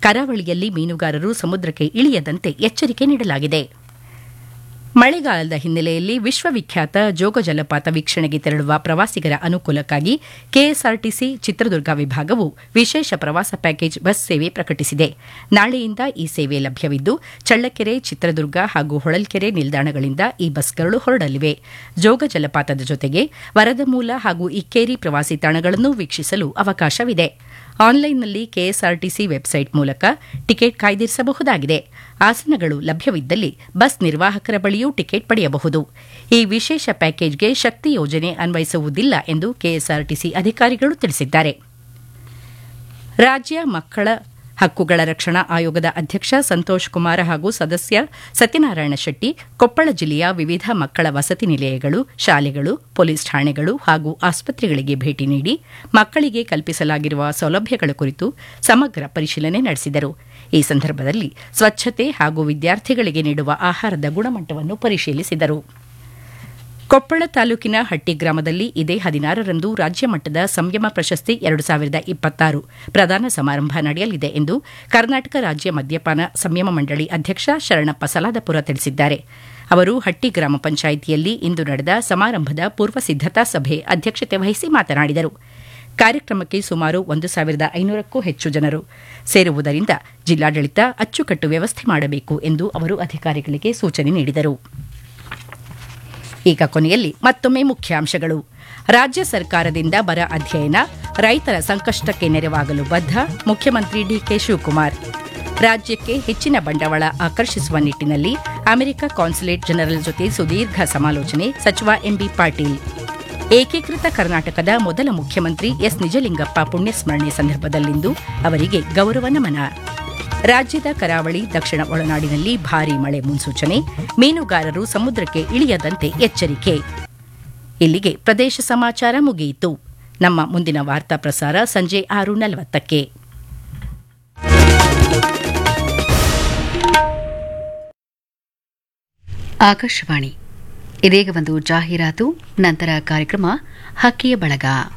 ಕರಾವಳಿಯಲ್ಲಿ ಮೀನುಗಾರರು ಸಮುದ್ರಕ್ಕೆ ಇಳಿಯದಂತೆ ಎಚ್ಚರಿಕೆ ನೀಡಲಾಗಿದೆ ಮಳೆಗಾಲದ ಹಿನ್ನೆಲೆಯಲ್ಲಿ ವಿಶ್ವವಿಖ್ಯಾತ ಜೋಗ ಜಲಪಾತ ವೀಕ್ಷಣೆಗೆ ತೆರಳುವ ಪ್ರವಾಸಿಗರ ಅನುಕೂಲಕ್ಕಾಗಿ ಕೆಎಸ್ಆರ್ಟಿಸಿ ಚಿತ್ರದುರ್ಗ ವಿಭಾಗವು ವಿಶೇಷ ಪ್ರವಾಸ ಪ್ಯಾಕೇಜ್ ಬಸ್ ಸೇವೆ ಪ್ರಕಟಿಸಿದೆ ನಾಳೆಯಿಂದ ಈ ಸೇವೆ ಲಭ್ಯವಿದ್ದು ಚಳ್ಳಕೆರೆ ಚಿತ್ರದುರ್ಗ ಹಾಗೂ ಹೊಳಲ್ಕೆರೆ ನಿಲ್ದಾಣಗಳಿಂದ ಈ ಬಸ್ಗಳು ಹೊರಡಲಿವೆ ಜೋಗ ಜಲಪಾತದ ಜೊತೆಗೆ ವರದಮೂಲ ಹಾಗೂ ಇಕ್ಕೇರಿ ಪ್ರವಾಸಿ ತಾಣಗಳನ್ನು ವೀಕ್ಷಿಸಲು ಅವಕಾಶವಿದೆ ಆನ್ಲೈನ್ನಲ್ಲಿ ಕೆಎಸ್ಆರ್ಟಿಸಿ ವೆಬ್ಸೈಟ್ ಮೂಲಕ ಟಿಕೆಟ್ ಕಾಯ್ದಿರಿಸಬಹುದಾಗಿದೆ ಆಸನಗಳು ಲಭ್ಯವಿದ್ದಲ್ಲಿ ಬಸ್ ನಿರ್ವಾಹಕರ ಬಳಿಯೂ ಟಿಕೆಟ್ ಪಡೆಯಬಹುದು ಈ ವಿಶೇಷ ಪ್ಯಾಕೇಜ್ಗೆ ಶಕ್ತಿ ಯೋಜನೆ ಅನ್ವಯಿಸುವುದಿಲ್ಲ ಎಂದು ಕೆಎಸ್ಆರ್ಟಿಸಿ ಅಧಿಕಾರಿಗಳು ತಿಳಿಸಿದ್ದಾರೆ ರಾಜ್ಯ ಮಕ್ಕಳ ಹಕ್ಕುಗಳ ರಕ್ಷಣಾ ಆಯೋಗದ ಅಧ್ಯಕ್ಷ ಸಂತೋಷ್ ಕುಮಾರ್ ಹಾಗೂ ಸದಸ್ಯ ಸತ್ಯನಾರಾಯಣ ಶೆಟ್ಟಿ ಕೊಪ್ಪಳ ಜಿಲ್ಲೆಯ ವಿವಿಧ ಮಕ್ಕಳ ವಸತಿ ನಿಲಯಗಳು ಶಾಲೆಗಳು ಪೊಲೀಸ್ ಠಾಣೆಗಳು ಹಾಗೂ ಆಸ್ಪತ್ರೆಗಳಿಗೆ ಭೇಟಿ ನೀಡಿ ಮಕ್ಕಳಿಗೆ ಕಲ್ಪಿಸಲಾಗಿರುವ ಸೌಲಭ್ಯಗಳ ಕುರಿತು ಸಮಗ್ರ ಪರಿಶೀಲನೆ ನಡೆಸಿದರು ಈ ಸಂದರ್ಭದಲ್ಲಿ ಸ್ವಚ್ಛತೆ ಹಾಗೂ ವಿದ್ಯಾರ್ಥಿಗಳಿಗೆ ನೀಡುವ ಆಹಾರದ ಗುಣಮಟ್ಟವನ್ನು ಪರಿಶೀಲಿಸಿದರು ಕೊಪ್ಪಳ ತಾಲೂಕಿನ ಹಟ್ಟಿ ಗ್ರಾಮದಲ್ಲಿ ಇದೇ ಹದಿನಾರರಂದು ರಾಜ್ಯ ಮಟ್ಟದ ಸಂಯಮ ಪ್ರಶಸ್ತಿ ಎರಡು ಸಾವಿರದ ಇಪ್ಪತ್ತಾರು ಪ್ರದಾನ ಸಮಾರಂಭ ನಡೆಯಲಿದೆ ಎಂದು ಕರ್ನಾಟಕ ರಾಜ್ಯ ಮದ್ಯಪಾನ ಸಂಯಮ ಮಂಡಳಿ ಅಧ್ಯಕ್ಷ ಶರಣಪ್ಪ ಸಲಾದಪುರ ತಿಳಿಸಿದ್ದಾರೆ ಅವರು ಹಟ್ಟಿ ಗ್ರಾಮ ಪಂಚಾಯಿತಿಯಲ್ಲಿ ಇಂದು ನಡೆದ ಸಮಾರಂಭದ ಪೂರ್ವ ಸಿದ್ದತಾ ಸಭೆ ಅಧ್ಯಕ್ಷತೆ ವಹಿಸಿ ಮಾತನಾಡಿದರು ಕಾರ್ಯಕ್ರಮಕ್ಕೆ ಸುಮಾರು ಒಂದು ಸಾವಿರದ ಐನೂರಕ್ಕೂ ಹೆಚ್ಚು ಜನರು ಸೇರುವುದರಿಂದ ಜಿಲ್ಲಾಡಳಿತ ಅಚ್ಚುಕಟ್ಟು ವ್ಯವಸ್ಥೆ ಮಾಡಬೇಕು ಎಂದು ಅವರು ಅಧಿಕಾರಿಗಳಿಗೆ ಸೂಚನೆ ನೀಡಿದರು ಈಗ ಕೊನೆಯಲ್ಲಿ ಮತ್ತೊಮ್ಮೆ ಮುಖ್ಯಾಂಶಗಳು ರಾಜ್ಯ ಸರ್ಕಾರದಿಂದ ಬರ ಅಧ್ಯಯನ ರೈತರ ಸಂಕಷ್ಟಕ್ಕೆ ನೆರವಾಗಲು ಬದ್ಧ ಮುಖ್ಯಮಂತ್ರಿ ಡಿಕೆ ಶಿವಕುಮಾರ್ ರಾಜ್ಯಕ್ಕೆ ಹೆಚ್ಚಿನ ಬಂಡವಾಳ ಆಕರ್ಷಿಸುವ ನಿಟ್ಟಿನಲ್ಲಿ ಅಮೆರಿಕ ಕಾನ್ಸುಲೇಟ್ ಜನರಲ್ ಜೊತೆ ಸುದೀರ್ಘ ಸಮಾಲೋಚನೆ ಸಚಿವ ಎಂಬಿ ಪಾಟೀಲ್ ಏಕೀಕೃತ ಕರ್ನಾಟಕದ ಮೊದಲ ಮುಖ್ಯಮಂತ್ರಿ ಎಸ್ ನಿಜಲಿಂಗಪ್ಪ ಪುಣ್ಯಸ್ಮರಣೆ ಸಂದರ್ಭದಲ್ಲಿಂದು ಅವರಿಗೆ ಗೌರವ ನಮನ ರಾಜ್ಯದ ಕರಾವಳಿ ದಕ್ಷಿಣ ಒಳನಾಡಿನಲ್ಲಿ ಭಾರೀ ಮಳೆ ಮುನ್ಸೂಚನೆ ಮೀನುಗಾರರು ಸಮುದ್ರಕ್ಕೆ ಇಳಿಯದಂತೆ ಎಚ್ಚರಿಕೆ ಇಲ್ಲಿಗೆ ಪ್ರದೇಶ ಸಮಾಚಾರ ಮುಗಿಯಿತು ನಮ್ಮ ಮುಂದಿನ ವಾರ್ತಾ ಪ್ರಸಾರ ಸಂಜೆ ಆರು ನಲವತ್ತಕ್ಕೆ ಆಕಾಶವಾಣಿ ಇದೀಗ ಒಂದು ಜಾಹೀರಾತು ನಂತರ ಕಾರ್ಯಕ್ರಮ ಹಕ್ಕಿಯ ಬಳಗ